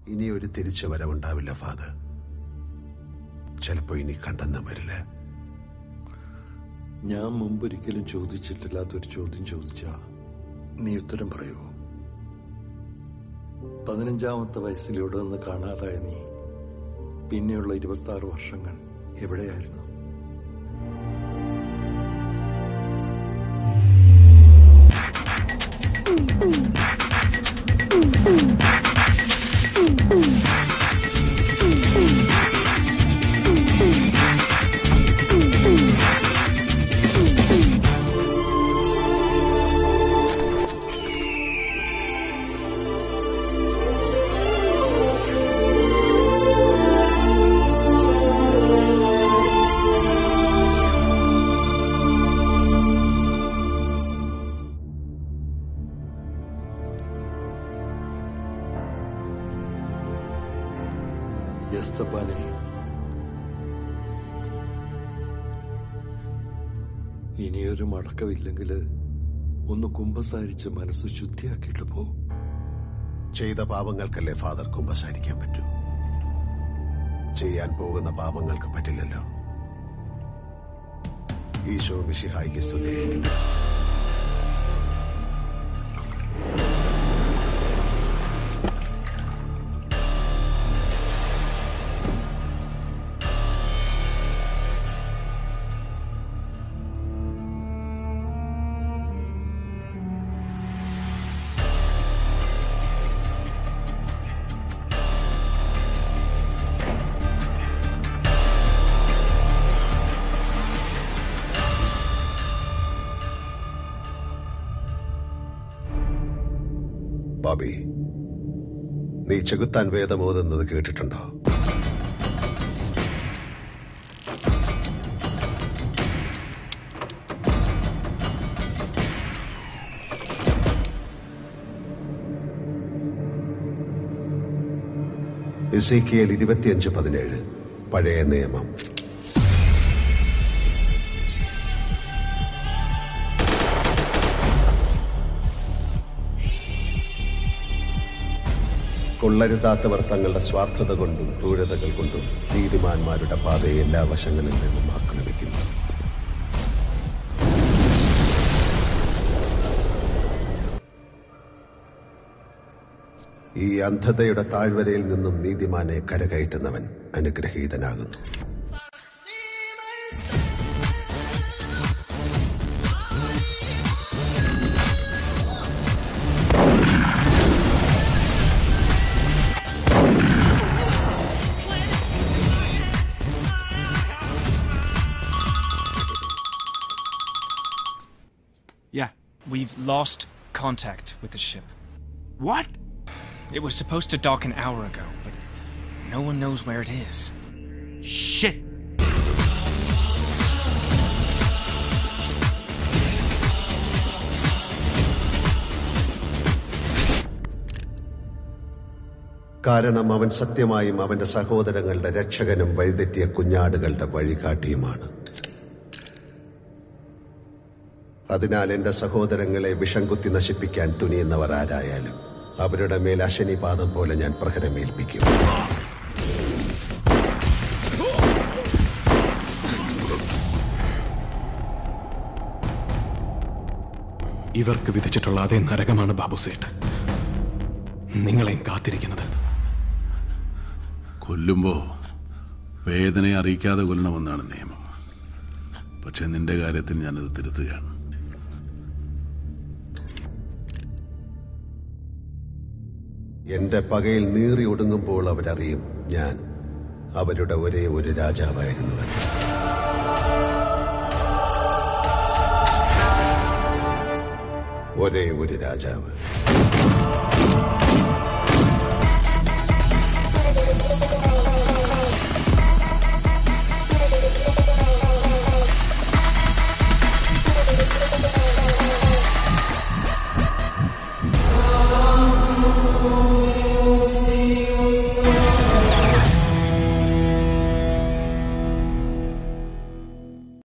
ഇനി ഒരു തിരിച്ചു വരവുണ്ടാവില്ല ഫാദർ ചിലപ്പോ ഇനി കണ്ടെന്നും വരില്ല ഞാൻ മുമ്പൊരിക്കലും ചോദിച്ചിട്ടില്ലാത്തൊരു ചോദ്യം ചോദിച്ചാ നീ ഉത്തരം പറയുമോ പതിനഞ്ചാമത്തെ വയസ്സിൽ ഇവിടെ നിന്ന് കാണാതായ നീ പിന്നെയുള്ള ഇരുപത്തി ആറ് വർഷങ്ങൾ എവിടെയായിരുന്നു എസ്തപ്പാനെ ഇനിയൊരു മടക്കമില്ലെങ്കിൽ ഒന്ന് കുമ്പസാരിച്ച് മനസ്സ് ശുദ്ധിയാക്കിയിട്ട് പോ ചെയ്ത പാപങ്ങൾക്കല്ലേ ഫാദർ കുമ്പസാരിക്കാൻ പറ്റൂ ചെയ്യാൻ പോകുന്ന പാപങ്ങൾക്ക് പറ്റില്ലല്ലോ ഈശോ മിശിഹായിക്ക് സ്തുതിയായിരിക്കട്ടെ ബോബി നീ ചെകുത്താൻ വേദം ഓതുന്നത് കേട്ടിട്ടുണ്ടോ ഇസീക്കിയൽ ഇരുപത്തിയഞ്ച് പതിനേഴ് പഴയ നിയമം കൊള്ളരുതാത്തവർ തങ്ങളുടെ സ്വാർത്ഥത കൊണ്ടും ക്രൂരതകൾ കൊണ്ടും നീതിമാന്മാരുടെ പാതയെ എല്ലാ വശങ്ങളിൽ നിന്നും ആക്രമിക്കുന്നു ഈ അന്ധതയുടെ താഴ്വരയിൽ നിന്നും നീതിമാനെ കരകയറ്റുന്നവൻ അനുഗ്രഹീതനാകുന്നു Yeah. We've lost contact with the ship. What? It was supposed to dock an hour ago, but no one knows where it is. Shit. കാരണം അവൻ സത്യമായും അവന്റെ സഹോദരങ്ങളുടെ രക്ഷകനും വഴിതെറ്റിയ കുഞ്ഞാടുകളുടെ വഴികാട്ടിയുമാണ് അതിനാൽ എന്റെ സഹോദരങ്ങളെ വിഷം കുത്തി നശിപ്പിക്കാൻ തുനിയുന്നവർ ആരായാലും അവരുടെ മേൽ അശനിപാതം പോലെ ഞാൻ പ്രഹരമേൽപ്പിക്കും ഇവർക്ക് വിധിച്ചിട്ടുള്ള അതേ നരകമാണ് ബാബു സേട്ട് നിങ്ങളെയും കാത്തിരിക്കുന്നത് കൊല്ലുമ്പോ വേദനയെ അറിയിക്കാതെ കൊല്ലണമെന്നാണ് നിയമം പക്ഷെ നിന്റെ കാര്യത്തിൽ ഞാനത് തിരുത്തുകയാണ് എന്റെ പകയിൽ നീറി ഒടുങ്ങുമ്പോൾ അവരറിയും ഞാൻ അവരുടെ ഒരേ ഒരു രാജാവായിരുന്നുവെന്ന് ഒരേ ഒരു രാജാവ്